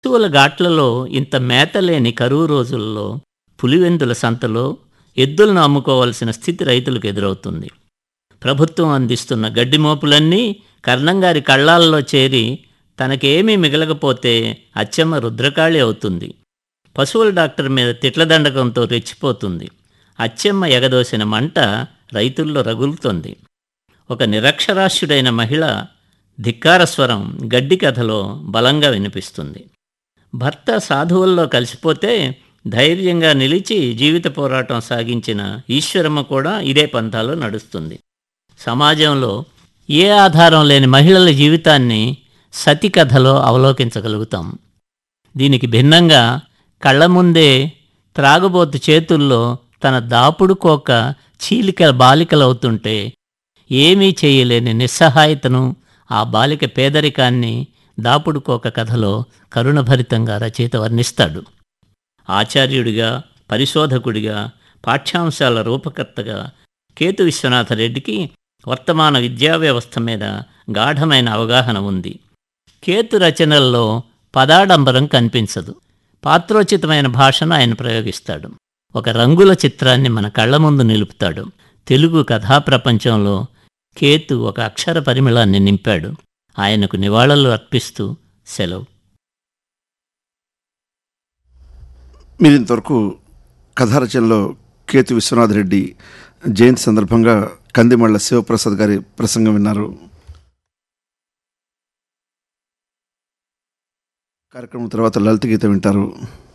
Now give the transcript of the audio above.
పశువుల ఘాట్లలో ఇంత మేత లేని కరువు రోజుల్లో పులివెందుల సంతలో ఎద్దులను అమ్ముకోవాల్సిన స్థితి రైతులకు ఎదురవుతుంది ప్రభుత్వం అందిస్తున్న గడ్డి మోపులన్నీ కర్ణంగారి కళ్ళాల్లో చేరి తనకేమీ మిగలకపోతే అచ్చమ్మ రుద్రకాళి అవుతుంది పశువుల డాక్టర్ మీద తిట్లదండకంతో రెచ్చిపోతుంది అచ్చమ్మ ఎగదోసిన మంట రైతుల్లో రగులుతోంది ఒక నిరక్షరాస్యుడైన మహిళ ధిక్కార స్వరం గడ్డి కథలో బలంగా వినిపిస్తుంది భర్త సాధువుల్లో కలిసిపోతే ధైర్యంగా నిలిచి జీవిత పోరాటం సాగించిన ఈశ్వరమ్మ కూడా ఇదే పంథాలో నడుస్తుంది సమాజంలో ఏ ఆధారం లేని మహిళల జీవితాన్ని సతి కథలో అవలోకించగలుగుతాం దీనికి భిన్నంగా కళ్ళ ముందే త్రాగుబోతు చేతుల్లో తన దాపుడు కోక చీలిక బాలికలవుతుంటే ఏమీ చేయలేని నిస్సహాయతను ఆ బాలిక పేదరికాన్ని దాపుడు కోక కథలో కరుణభరితంగా రచయిత వర్ణిస్తాడు ఆచార్యుడిగా పరిశోధకుడిగా పాఠ్యాంశాల రూపకర్తగా కేతు విశ్వనాథరెడ్డికి వర్తమాన విద్యా వ్యవస్థ మీద గాఢమైన అవగాహన ఉంది కేతు రచనల్లో పదాడంబరం కనిపించదు పాత్రోచితమైన భాషను ఆయన ప్రయోగిస్తాడు ఒక రంగుల చిత్రాన్ని మన కళ్ళ ముందు నిలుపుతాడు తెలుగు కథా ప్రపంచంలో కేతు ఒక అక్షర పరిమళాన్ని నింపాడు ఆయనకు నివాళులు అర్పిస్తూ సెలవు మీరు ఇంతవరకు కథారచనలో కేతు విశ్వనాథ్ రెడ్డి జయంతి సందర్భంగా కందిమళ్ళ శివప్రసాద్ గారి ప్రసంగం విన్నారు కార్యక్రమం తర్వాత లలిత గీత వింటారు